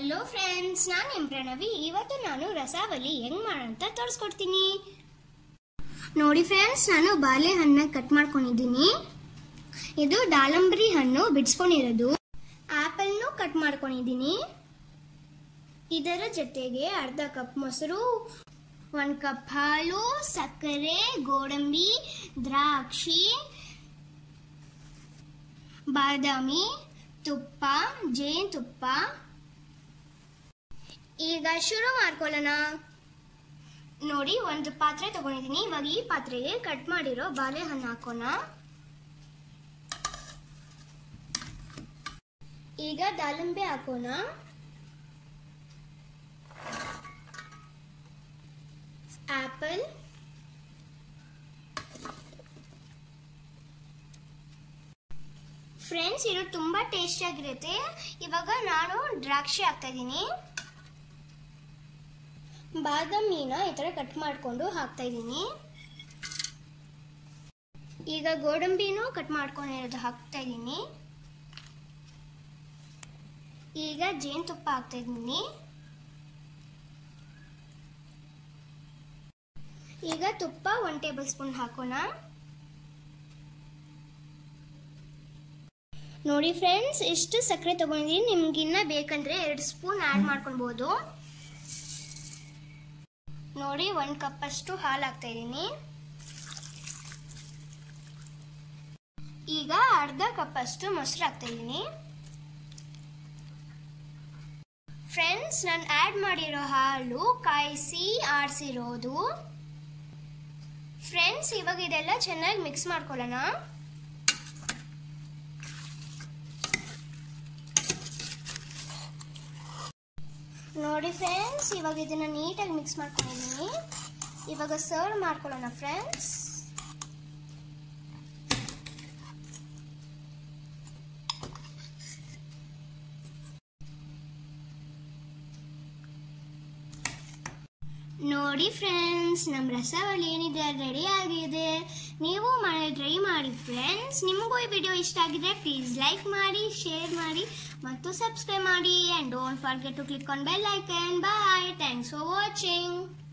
hello friends ನಾನು M Pranavi ಇವತ್ತು ನಾನು ರಸಾವಲಿ ಹೆಂಗ್ ಮಾಡೋಂತ ತೋರಿಸ್ಕೊಡ್ತೀನಿ ನೋಡಿ ಫ್ರೆಂಡ್ಸ್ ನಾನು ಬಾಳೆಹಣ್ಣ ಕಟ್ ಮಾಡ್ಕೊಂಡಿದ್ದೀನಿ ಇದು ದಾಳಂಬರಿ ಹಣ್ಣು ಬಿಡಿಸ್ಕೊಂಡಿರೋದು ಆಪಲ್ನು ಕಟ್ ಮಾಡ್ಕೊಂಡಿದ್ದೀನಿ ಇದರ ಜೊತೆಗೆ ಅರ್ಧ ಕಪ್ ಮೊಸರು ಒಂದು ಕಪ್ ಹಾಲು ಸಕ್ಕರೆ ಗೋಡಂಬಿ ದ್ರಾಕ್ಷಿ ಬಾದಾಮಿ ತುಪ್ಪ ಜೇನುತುಪ್ಪ ಈಗ ಶುರು ಮಾಡ್ಕೊಳ್ಳೋಣ ನೋಡಿ ಒಂದು ಪಾತ್ರೆ ತಗೊಂಡಿದ್ದೀನಿ ಇವಾಗ ಈ ಪಾತ್ರೆಗೆ ಕಟ್ ಮಾಡಿರೋ ಬಾಳೆಹಣ್ಣು ಹಾಕೋಣ ಈಗ ದಾಳಿಂಬೆ ಹಾಕೋಣ ಆಪಲ್ ಫ್ರೆಂಡ್ಸ್ ಇದು ತುಂಬಾ ಟೇಸ್ಟಿ ಆಗಿರುತ್ತೆ ಇವಾಗ ನಾನು ದ್ರಾಕ್ಷಿ ಹಾಕ್ತಾ ಇದ್ದೀನಿ ಬಾದಾಮಿನ ಈ ಥರ ಕಟ್ ಮಾಡಿಕೊಂಡು ಹಾಕ್ತಾ ಇದ್ದೀನಿ ಈಗ ಗೋಡಂಬಿನೂ ಕಟ್ ಮಾಡ್ಕೊಂಡಿರೋದು ಹಾಕ್ತಾ ಇದ್ದೀನಿ ಈಗ ಜೇನುತುಪ್ಪ ಹಾಕ್ತಾ ಇದ್ದೀನಿ ಈಗ ತುಪ್ಪ ಒನ್ ಟೇಬಲ್ ಸ್ಪೂನ್ ಹಾಕೋಣ ನೋಡಿ ಫ್ರೆಂಡ್ಸ್ ಎಷ್ಟು ಸಕ್ಕರೆ ತಗೊಂಡಿದ್ದೀನಿ ನಿಮ್ಗಿನ್ನ ಬೇಕಂದ್ರೆ ಎರಡು ಸ್ಪೂನ್ ಆ್ಯಡ್ ಮಾಡ್ಕೊಳ್ಬೋದು ನೋಡಿ ಒಂದು ಕಪ್ ಅಷ್ಟು ಹಾಲು ಹಾಕ್ತಾ ಇದ್ದೀನಿ ಈಗ ಅರ್ಧ ಕಪ್ ಅಷ್ಟು ಮೊಸರು ಹಾಕ್ತಾ ಇದ್ದೀನಿ ಫ್ರೆಂಡ್ಸ್ ನಾನು ಆ್ಯಡ್ ಮಾಡಿರೋ ಹಾಲು ಕಾಯಿಸಿ ಆಡಿಸಿರೋದು ಫ್ರೆಂಡ್ಸ್ ಇವಾಗ ಇದೆಲ್ಲ ಚೆನ್ನಾಗಿ ಮಿಕ್ಸ್ ಮಾಡ್ಕೊಳ್ಳೋಣ ನೋಡಿ ಫ್ರೆಂಡ್ಸ್ ಇವಾಗ ಇದನ್ನ ನೀಟಾಗಿ ಮಿಕ್ಸ್ ಮಾಡ್ಕೊಂಡಿದ್ದೀನಿ ಇವಾಗ ಸರ್ವ್ ಮಾಡ್ಕೊಳ್ಳೋಣ ಫ್ರೆಂಡ್ಸ್ ನೋಡಿ ಫ್ರೆಂಡ್ಸ್ ನಮ್ಮ ರಸವಳಿ ಏನಿದೆ ರೆಡಿ ಆಗಿದೆ ನೀವು ಮನೆ ಟ್ರೈ ಮಾಡಿ ಫ್ರೆಂಡ್ಸ್ ನಿಮಗೂ ಈ ವಿಡಿಯೋ ಇಷ್ಟ ಆಗಿದೆ ಪ್ಲೀಸ್ ಲೈಕ್ ಮಾಡಿ ಶೇರ್ ಮಾಡಿ ಮತ್ತು ಸಬ್ಸ್ಕ್ರೈಬ್ ಮಾಡಿ and don't forget to click on bell icon bye thanks for watching